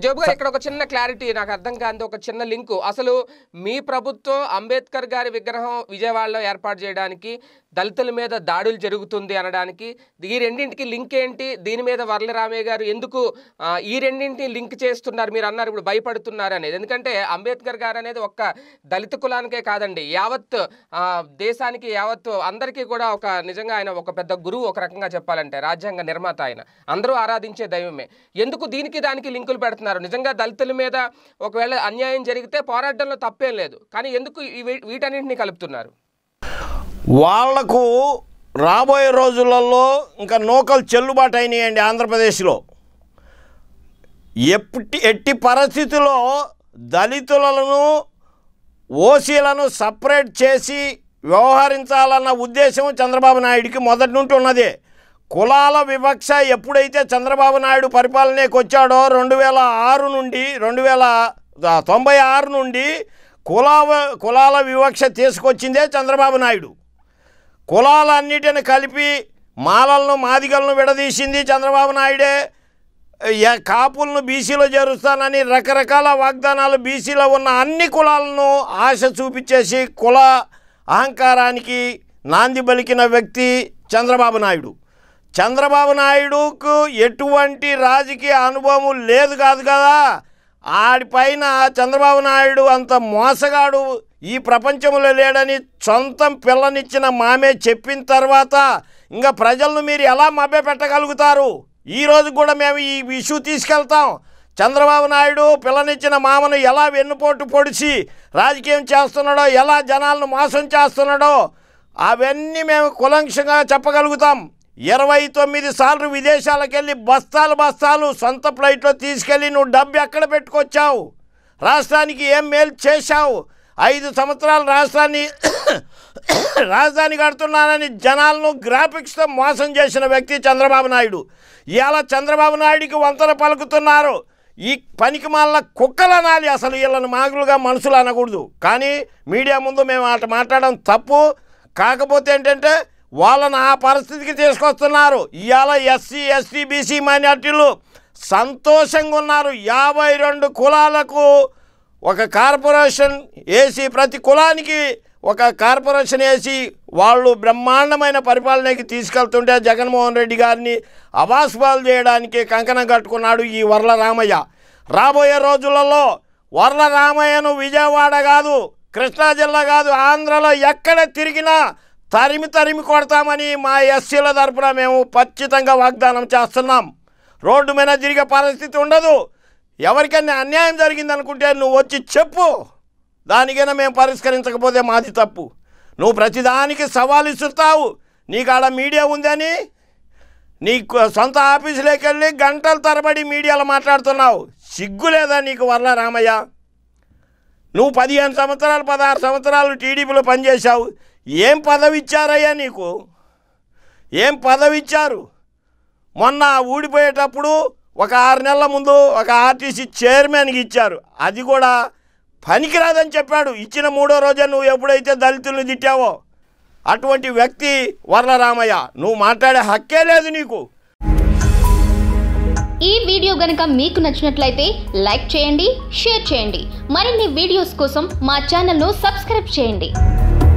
జోబు గారు ఇక్కడ ఒక చిన్న క్లారిటీ నాకు అర్థం కాని ఒక చిన్న లింకు అసలు మీ ప్రభుత్వం అంబేద్కర్ గారి విగ్రహం విజయవాడలో ఏర్పాటు చేయడానికి దళితుల మీద దాడులు జరుగుతుంది అనడానికి ఈ రెండింటికి లింక్ ఏంటి దీని మీద వరలరామయ్య గారు ఎందుకు ఆ, ఈ రెండింటిని లింక్ చేస్తున్నారు మీరు అన్నారు ఇప్పుడు భయపడుతున్నారు అనేది ఎందుకంటే అంబేద్కర్ గారు అనేది ఒక్క దళిత కులానికే కాదండి యావత్ ఆ, దేశానికి యావత్ అందరికీ కూడా ఒక నిజంగా ఆయన ఒక పెద్ద గురువు ఒక రకంగా చెప్పాలంటే రాజ్యాంగ నిర్మాత ఆయన అందరూ ఆరాధించే దైవమే ఎందుకు దీనికి దానికి లింకులు పెడుతున్నారు నిజంగా దళితుల మీద ఒకవేళ అన్యాయం జరిగితే పోరాటంలో తప్పేం లేదు కానీ ఎందుకు ఈ వీ- వీటన్నింటినీ కలుపుతున్నారు వాళ్లకు రాబోయే రోజులలో ఇంకా నూకలు చెల్లుబాటు అయినాయండి ఆంధ్రప్రదేశ్లో ఎట్టి ఎట్టి పరిస్థితుల్లో దళితులను ఓసీలను సపరేట్ చేసి వ్యవహరించాలన్న ఉద్దేశం చంద్రబాబు నాయుడికి మొదటి నుండి ఉన్నదే కులాల వివక్ష ఎప్పుడైతే చంద్రబాబు నాయుడు పరిపాలనకి వచ్చాడో రెండు వేల ఆరు నుండి రెండు వేల తొంభై ఆరు నుండి కుల కులాల వివక్ష తీసుకొచ్చిందే చంద్రబాబు నాయుడు కులాలన్నిటిని కలిపి మాలలను మాదిగలను విడదీసింది చంద్రబాబు నాయుడే యా- కాపులను బీసీలో చేరుస్తానని రకరకాల వాగ్దానాలు బీసీలో ఉన్న అన్ని కులాలను ఆశ చూపించేసి కుల అహంకారానికి నాంది పలికిన వ్యక్తి చంద్రబాబు నాయుడు చంద్రబాబు నాయుడుకు ఎటువంటి రాజకీయ అనుభవం లేదు కాదు కదా ఆడిపైన చంద్రబాబు నాయుడు అంత మోసగాడు ఈ ప్రపంచంలో లేడని సొంతం పిల్లనిచ్చిన మామే చెప్పిన తర్వాత ఇంకా ప్రజలను మీరు ఎలా మభ్యపెట్టగలుగుతారు ఈ రోజు కూడా మేము ఈ ఇష్యూ తీసుకెళ్తాం చంద్రబాబు నాయుడు పిల్లనిచ్చిన మామను ఎలా వెన్నుపోటు పొడిచి రాజకీయం చేస్తున్నాడో ఎలా జనాలను మోసం చేస్తున్నాడో అవన్నీ మేము కులంక్షంగా చెప్పగలుగుతాం ఇరవై తొమ్మిది సార్లు విదేశాలకు వెళ్ళి బస్తాలు బస్తాలు సొంత ఫ్లైట్లో తీసుకెళ్ళి నువ్వు డబ్బు ఎక్కడ పెట్టుకొచ్చావు రాష్ట్రానికి ఏం మేలు చేశావు ఐదు సంవత్సరాలు రాష్ట్రాన్ని రాజధాని కడుతున్నానని జనాలను గ్రాఫిక్స్తో మోసం చేసిన వ్యక్తి చంద్రబాబు నాయుడు ఇవాళ చంద్రబాబు నాయుడికి వంతన పలుకుతున్నారు ఈ పనికి మాల కుక్కలు అనాలి అసలు వీళ్ళని మాగులుగా మనుషులు అనకూడదు కానీ మీడియా ముందు మేము అట మాట్లాడడం తప్పు కాకపోతే ఏంటంటే వాళ్ళని ఆ పరిస్థితికి తీసుకొస్తున్నారు ఇవాళ ఎస్సీ ఎస్టీ బీసీ మైనార్టీలు సంతోషంగా ఉన్నారు యాభై రెండు కులాలకు ఒక కార్పొరేషన్ వేసి ప్రతి కులానికి ఒక కార్పొరేషన్ వేసి వాళ్ళు బ్రహ్మాండమైన పరిపాలనకి తీసుకెళ్తుంటే జగన్మోహన్ రెడ్డి గారిని అవాస్పాలు చేయడానికి కంకణం కట్టుకున్నాడు ఈ వర్ల రామయ్య రాబోయే రోజులలో వర్ల రామయ్యను విజయవాడ కాదు కృష్ణా జిల్లా కాదు ఆంధ్రలో ఎక్కడ తిరిగినా తరిమి తరిమి కొడతామని మా ఎస్సీల తరపున మేము ఖచ్చితంగా వాగ్దానం చేస్తున్నాం రోడ్డు మీద తిరిగే పరిస్థితి ఉండదు ఎవరికైనా అన్యాయం జరిగిందనుకుంటే నువ్వు వచ్చి చెప్పు దానికైనా మేము పరిష్కరించకపోతే మాది తప్పు నువ్వు ప్రతిదానికి సవాలు ఇస్తున్నావు నీకు ఆడ మీడియా ఉందని నీ కు- సొంత ఆఫీసులోకి వెళ్ళి గంటల తరబడి మీడియాలో మాట్లాడుతున్నావు సిగ్గు లేదా నీకు వర్ల రామయ్య నువ్వు పదిహేను సంవత్సరాలు పదహారు సంవత్సరాలు టీడీపీలో పనిచేశావు ఏం పదవి ఇచ్చారయ్యా నీకు ఏం పదవి ఇచ్చారు మొన్న ఊడిపోయేటప్పుడు ఒక ఆరు నెలల ముందు ఒక ఆర్టీసీ చైర్మన్కి ఇచ్చారు అది కూడా పనికిరాదని చెప్పాడు ఇచ్చిన మూడో రోజే నువ్వు ఎప్పుడైతే దళితుల్ని తిట్టావో అటువంటి వ్యక్తి వర్లరామయ్య నువ్వు మాట్లాడే హక్కే లేదు నీకు ఈ వీడియో గనుక మీకు నచ్చినట్లయితే లైక్ చేయండి షేర్ చేయండి మరిన్ని వీడియోస్ కోసం మా ఛానల్ను సబ్స్క్రైబ్ చేయండి